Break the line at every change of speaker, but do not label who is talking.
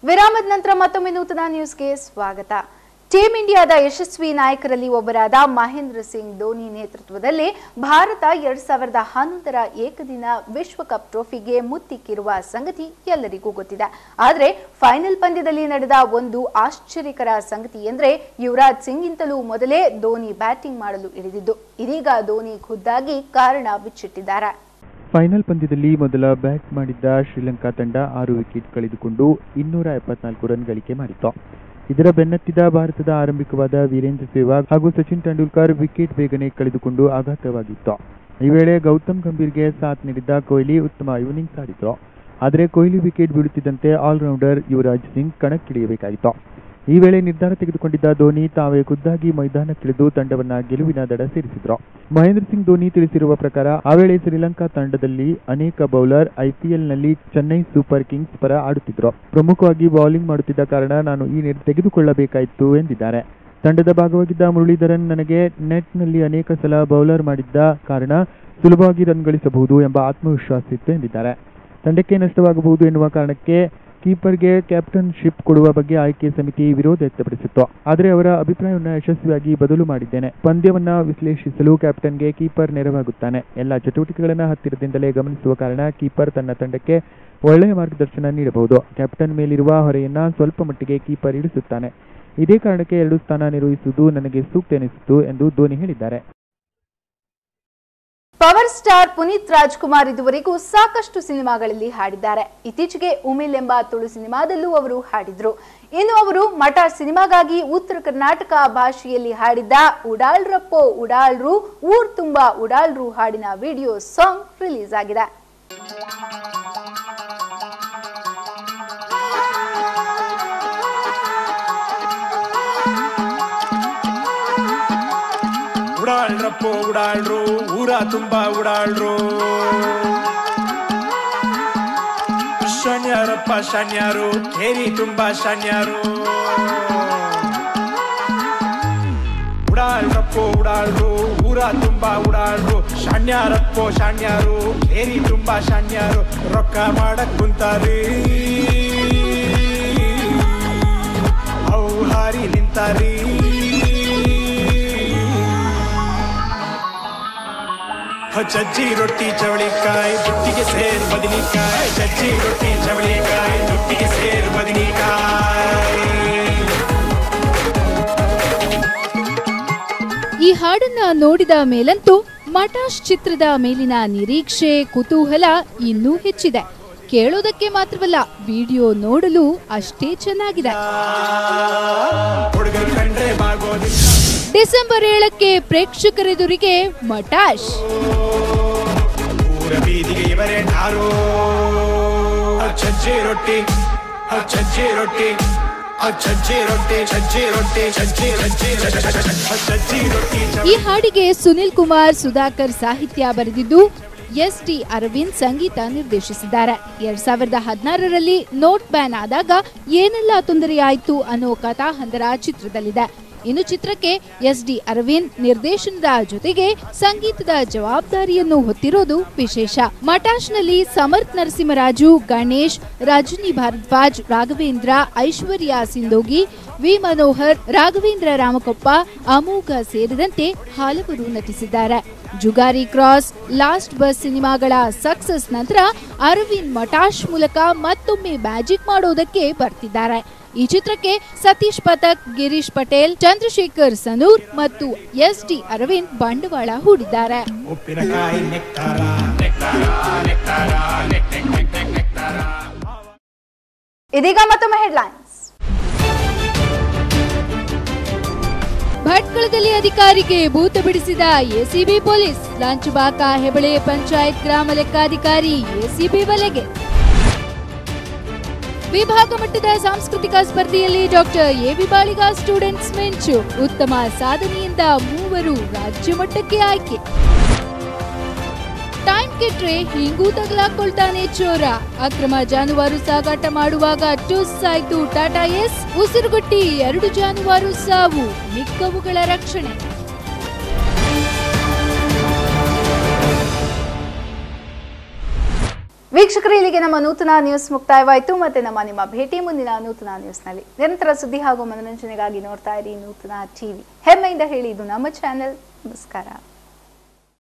ವಿರಾಮದ ನಂತರ ಮತ್ತೊಮ್ಮೆ ನೂತನ ನ್ಯೂಸ್ಗೆ ಸ್ವಾಗತ ಟೀಂ ಇಂಡಿಯಾದ ಯಶಸ್ವಿ ನಾಯಕರಲ್ಲಿ ಒಬ್ಬರಾದ ಮಹೇಂದ್ರ ಸಿಂಗ್ ಧೋನಿ ನೇತೃತ್ವದಲ್ಲಿ ಭಾರತ ಎರಡ್ ಸಾವಿರದ ಹನ್ನೊಂದರ ಏಕದಿನ ವಿಶ್ವಕಪ್ ಟ್ರೋಫಿಗೆ ಮುತ್ತಿಕ್ಕಿರುವ ಸಂಗತಿ ಎಲ್ಲರಿಗೂ ಗೊತ್ತಿದೆ ಆದರೆ ಫೈನಲ್ ಪಂದ್ಯದಲ್ಲಿ ನಡೆದ ಒಂದು ಆಶ್ಚರ್ಯಕರ ಸಂಗತಿ ಎಂದ್ರೆ ಯುವರಾಜ್ ಸಿಂಗ್ಗಿಂತಲೂ ಮೊದಲೇ ಧೋನಿ ಬ್ಯಾಟಿಂಗ್ ಮಾಡಲು ಇಳಿದಿದ್ದು ಇದೀಗ ಧೋನಿ ಖುದ್ದಾಗಿ ಕಾರಣ ಬಿಚ್ಚಿಟ್ಟಿದ್ದಾರೆ
ಫೈನಲ್ ಪಂದ್ಯದಲ್ಲಿ ಮೊದಲ ಬ್ಯಾಟ್ ಮಾಡಿದ್ದ ಶ್ರೀಲಂಕಾ ತಂಡ ಆರು ವಿಕೆಟ್ ಕಳೆದುಕೊಂಡು ಇನ್ನೂರ ಎಪ್ಪತ್ನಾಲ್ಕು ರನ್ ಗಳಿಕೆ ಮಾಡಿತ್ತು ಇದರ ಬೆನ್ನತ್ತಿದ ಭಾರತದ ಆರಂಭಿಕವಾದ ವೀರೇಂದ್ರ ಸೆಹ್ವಾಗ್ ಹಾಗೂ ಸಚಿನ್ ತೆಂಡೂಲ್ಕರ್ ವಿಕೆಟ್ ಬೇಗನೆ ಕಳೆದುಕೊಂಡು ಆಘಾತವಾಗಿತ್ತು ಈ ವೇಳೆ ಗೌತಮ್ ಗಂಭೀರ್ಗೆ ಸಾಥ್ ನೀಡಿದ್ದ ಕೊಹ್ಲಿ ಉತ್ತಮ ಇನ್ನಿಂಗ್ಸ್ ಆಡಿದ್ರು ಆದರೆ ಕೊಹ್ಲಿ ವಿಕೆಟ್ ಬೀಳುತ್ತಿದ್ದಂತೆ ಆಲ್ರೌಂಡರ್ ಯುವರಾಜ್ ಸಿಂಗ್ ಕಣಕ್ಕಿಳಿಯಬೇಕಾಯಿತು ಈ ವೇಳೆ ನಿರ್ಧಾರ ತೆಗೆದುಕೊಂಡಿದ್ದ ಧೋನಿ ತಾವೇ ಖುದ್ದಾಗಿ ಮೈದಾನಕ್ಕಿಳಿದು ತಂಡವನ್ನ ಗೆಲುವಿನ ದಡ ಸೇರಿಸಿದ್ರು ಮಹೇಂದ್ರ ಸಿಂಗ್ ಧೋನಿ ತಿಳಿಸಿರುವ ಪ್ರಕಾರ ಆ ವೇಳೆ ಶ್ರೀಲಂಕಾ ತಂಡದಲ್ಲಿ ಅನೇಕ ಬೌಲರ್ ಐಪಿಎಲ್ನಲ್ಲಿ ಚೆನ್ನೈ ಸೂಪರ್ ಕಿಂಗ್ಸ್ ಪರ ಆಡುತ್ತಿದ್ರು ಪ್ರಮುಖವಾಗಿ ಬೌಲಿಂಗ್ ಮಾಡುತ್ತಿದ್ದ ಕಾರಣ ನಾನು ಈ ನಿರ್ಧಾರ ತೆಗೆದುಕೊಳ್ಳಬೇಕಾಯಿತು ಎಂದಿದ್ದಾರೆ ತಂಡದ ಭಾಗವಾಗಿದ್ದ ಮುರಳೀಧರನ್ ನನಗೆ ನೆಟ್ನಲ್ಲಿ ಅನೇಕ ಸಲ ಬೌಲರ್ ಮಾಡಿದ್ದ ಕಾರಣ ಸುಲಭವಾಗಿ ರನ್ ಗಳಿಸಬಹುದು ಎಂಬ ಆತ್ಮವಿಶ್ವಾಸ ಇತ್ತು ಎಂದಿದ್ದಾರೆ ತಂಡಕ್ಕೆ ನಷ್ಟವಾಗಬಹುದು ಎನ್ನುವ ಕಾರಣಕ್ಕೆ ಕೀಪರ್ಗೆ ಕ್ಯಾಪ್ಟನ್ಶಿಪ್ ಕೊಡುವ ಬಗ್ಗೆ ಆಯ್ಕೆ ಸಮಿತಿ ವಿರೋಧ ವ್ಯಕ್ತಪಡಿಸಿತ್ತು ಆದರೆ ಅವರ ಅಭಿಪ್ರಾಯವನ್ನು ಯಶಸ್ವಿಯಾಗಿ ಬದಲು ಮಾಡಿದ್ದೇನೆ ಪಂದ್ಯವನ್ನ ವಿಶ್ಲೇಷಿಸಲು ಕ್ಯಾಪ್ಟನ್ಗೆ ಕೀಪರ್ ನೆರವಾಗುತ್ತಾನೆ ಎಲ್ಲ ಚಟುವಟಿಕೆಗಳನ್ನು ಹತ್ತಿರದಿಂದಲೇ ಗಮನಿಸುವ ಕಾರಣ ಕೀಪರ್ ತನ್ನ ತಂಡಕ್ಕೆ ಒಳ್ಳೆಯ ಮಾರ್ಗದರ್ಶನ ನೀಡಬಹುದು ಕ್ಯಾಪ್ಟನ್ ಮೇಲಿರುವ ಹೊರೆಯನ್ನ ಸ್ವಲ್ಪ ಮಟ್ಟಿಗೆ ಕೀಪರ್ ಇಳಿಸುತ್ತಾನೆ ಇದೇ ಕಾರಣಕ್ಕೆ ಎರಡು ಸ್ಥಾನ ನಿರ್ವಹಿಸುವುದು ನನಗೆ ಸೂಕ್ತ ಎನಿಸಿತು ಎಂದು ಧೋನಿ ಹೇಳಿದ್ದಾರೆ
ಪವರ್ ಸ್ಟಾರ್ ಪುನೀತ್ ರಾಜ್ಕುಮಾರ್ ಇದುವರೆಗೂ ಸಾಕಷ್ಟು ಸಿನಿಮಾಗಳಲ್ಲಿ ಹಾಡಿದ್ದಾರೆ ಇತ್ತೀಚೆಗೆ ಉಮಿಲ್ ಎಂಬ ತುಳು ಸಿನಿಮಾದಲ್ಲೂ ಅವರು ಹಾಡಿದ್ರು ಇನ್ನು ಅವರು ಮಠ ಸಿನಿಮಾಗಾಗಿ ಉತ್ತರ ಕರ್ನಾಟಕ ಭಾಷೆಯಲ್ಲಿ ಹಾಡಿದ್ದ ಉಡಾಳ್ರಪ್ಪೋ ಉಡಾಳ್ರು ಊರ್ ತುಂಬಾ ಉಡಾಳ್ರು ಹಾಡಿನ ವಿಡಿಯೋ ಸಾಂಗ್ ರಿಲೀಸ್ ಆಗಿದೆ
ಉಡಾಳ್ರಪ್ಪೋ ಉಡಾಳ್ರು ಊರ ತುಂಬಾ ಉಡಾಳ್ರು ಶಣ್ಯಾರಪ್ಪ ಶಣ್ಯಾರು ಕೇರಿ ತುಂಬಾ ಶಣ್ಯಾರು ಉಡಾಳ್ರಪ್ಪೋ ಉಡಾಳ್ರು ಊರ ತುಂಬಾ ಉಡಾಳ್ರು ಶಾಣ್ಯಾರಪ್ಪೋ ಶಾಣ್ಯಾರು ಕೇರಿ ತುಂಬಾ ಶಾಣ್ಯಾರು ರೊಕ್ಕ ಮಾಡಕ್ ಕುಂತಾರಿ ಅವು ಹಾರಿ ನಿಂತಾರಿ ಚಜ್ಜಿ ರೊಟ್ಟಿ ಚವಳಿಕಾಯಿ ಜುಟ್ಟಿಗೆ ಸೇರ್ ಬದನಿಕಾಯಿ ಚಜ್ಜಿ ರೊಟ್ಟಿ ಚವಳಿಕಾಯಿ ಜುಟ್ಟಿಗೆ ಸೇರ್ ಬದನಿಕಾಯಿ
ಈ ಹಾಡನ್ನ ನೋಡಿದ ಮೇಲಂತೂ ಮಟಾಶ್ ಚಿತ್ರದ ಮೇಲಿನ ನಿರೀಕ್ಷೆ ಕುತೂಹಲ ಇನ್ನೂ ಹೆಚ್ಚಿದೆ ಕೇಳೋದಕ್ಕೆ ಮಾತ್ರವಲ್ಲ ವಿಡಿಯೋ ನೋಡಲು ಅಷ್ಟೇ ಚೆನ್ನಾಗಿದೆ
ಹುಡುಗರು ಕಂಡ್ರೆ ಬಾಗೋದಿಲ್ಲ
ಡಿಸೆಂಬರ್ ಏಳಕ್ಕೆ ಪ್ರೇಕ್ಷಕರೆದುರಿಗೆ ಮಟಾಶ್
ಊರ ಬೀದಿಗೆ ಇವರೇ ನಾರು ಚಜ್ಜಿ ರೊಟ್ಟಿ ಚಜ್ಜಿ ರೊಟ್ಟಿ ಚಜ್ಜಿ ರೊಟ್ಟಿ ಚಜ್ಜಿ ರೊಟ್ಟಿ ಚಜ್ಜಿ ಚಜ್ಜಿ ಚಜ್ಜಿ ರೊಟ್ಟಿ
ಈ ಹಾಡಿಗೆ ಸುನಿಲ್ ಕುಮಾರ್ ಸುಧಾಕರ್ ಸಾಹಿತ್ಯ ಬರೆದಿದ್ದು ಎಸ್ ಡಿ ಅರವಿಂದ್ ಸಂಗೀತ ನಿರ್ದೇಶಿಸಿದ್ದಾರೆ ಎರಡ್ ಸಾವಿರದ ಹದಿನಾರರಲ್ಲಿ ನೋಟ್ ಬ್ಯಾನ್ ಆದಾಗ ಏನೆಲ್ಲ ತೊಂದರೆಯಾಯಿತು ಅನ್ನೋ ಕಥಾಹಂದರ ಚಿತ್ರದಲ್ಲಿದೆ ಇನ್ನು ಚಿತ್ರಕ್ಕೆ ಎಸ್ ಡಿ ಅರವಿಂದ್ ನಿರ್ದೇಶನದ ಜೊತೆಗೆ ಸಂಗೀತದ ಜವಾಬ್ದಾರಿಯನ್ನು ಹೊತ್ತಿರೋದು ವಿಶೇಷ ಮಟಾಶ್ನಲ್ಲಿ ಸಮರ್ಥ್ ನರಸಿಂಹರಾಜು ಗಣೇಶ್ ರಜನಿ ಭಾರದ್ವಾಜ್ ರಾಘವೇಂದ್ರ ಐಶ್ವರ್ಯ ಸಿಂದೋಗಿ ವಿ ಮನೋಹರ್ ರಾಘವೇಂದ್ರ ರಾಮಕೊಪ್ಪ ಅಮೋಘ ಸೇರಿದಂತೆ ಹಲವರು ನಟಿಸಿದ್ದಾರೆ ಜುಗಾರಿ ಕ್ರಾಸ್ ಲಾಸ್ಟ್ ಬಸ್ ಸಿನಿಮಾಗಳ ಸಕ್ಸಸ್ ನಂತರ ಅರವಿಂದ್ ಮಟಾಶ್ ಮೂಲಕ ಮತ್ತೊಮ್ಮೆ ಮ್ಯಾಜಿಕ್ ಮಾಡೋದಕ್ಕೆ ಬರ್ತಿದ್ದಾರೆ ಈ ಚಿತ್ರಕ್ಕೆ ಸತೀಶ್ ಪಥಕ್ ಗಿರೀಶ್ ಪಟೇಲ್ ಚಂದ್ರಶೇಖರ್ ಸನೂರ್ ಮತ್ತು ಎಸ್ ಡಿ ಅರವಿಂದ್ ಬಂಡವಾಳ ಹೂಡಿದ್ದಾರೆ
ಉಪ್ಪಿನಕಾಯಿ ನೆಕ್ತಾರ ನೆಕ್ತಾರ ನೆಕ್ತಾರ ನೆಕ್ ನೆಕ್ ನೆಕ್ ನೆಕ್ ನೆಕ್ತಾರ
ಇದೀಗ ಮತ್ತೊಮ್ಮೆ ಹೆಡ್ಲೈನ್ಸ್
ಭಟ್ಕಳದಲ್ಲಿ ಅಧಿಕಾರಿಗೆ ಭೂತ ಬಿಡಿಸಿದ ಎಸಿಬಿ ಪೊಲೀಸ್ ಲಾಂಚಬಾಕ ಹೆಬಳೆ ಪಂಚಾಯತ್ ಗ್ರಾಮ ಲೆಕ್ಕಾಧಿಕಾರಿ ಎಸಿಬಿ ವಲೆಗೆ ವಿಭಾಗ ಮಟ್ಟದ ಸಾಂಸ್ಕೃತಿಕ ಸ್ಪರ್ಧೆಯಲ್ಲಿ ಡಾಕ್ಟರ್ ಎವಿ ಬಾಳಿಗ ಸ್ಟೂಡೆಂಟ್ಸ್ ಮಿಂಚು ಉತ್ತಮ ಸಾಧನೆಯಿಂದ ಮೂವರು ರಾಜ್ಯ ಮಟ್ಟಕ್ಕೆ ಆಯ್ಕೆ ಟೈಮ್ ಕೆಟ್ರೆ ಹಿಂಗೂ ತಗಲಾಕೊಳ್ತಾನೆ ಚೋರ ಅಕ್ರಮ ಜಾನುವಾರು ಸಾಗಾಟ ಮಾಡುವಾಗ ಟುಸ್ ಆಯ್ತು ಟಾಟಾ ಎಸ್ ಉಸಿರುಗಟ್ಟಿ ಎರಡು ಜಾನುವಾರು ಸಾವು ಮಿಕ್ಕವುಗಳ ರಕ್ಷಣೆ
ವೀಕ್ಷಕರು ಇಲ್ಲಿಗೆ ನಮ್ಮ ನೂತನ ನ್ಯೂಸ್ ಮುಕ್ತಾಯವಾಯಿತು ಮತ್ತೆ ನಮ್ಮ ನಿಮ್ಮ ಭೇಟಿ ಮುಂದಿನ ನೂತನ ನ್ಯೂಸ್ನಲ್ಲಿ ನಿರಂತರ ಸುದ್ದಿ ಹಾಗೂ ಮನೋರಂಜನೆಗಾಗಿ ನೋಡ್ತಾ ಇರಿ ನೂತನ ಟಿವಿ ಹೆಮ್ಮೆಯಿಂದ ಹೇಳಿ ಇದು ನಮ್ಮ ಚಾನೆಲ್ ನಮಸ್ಕಾರ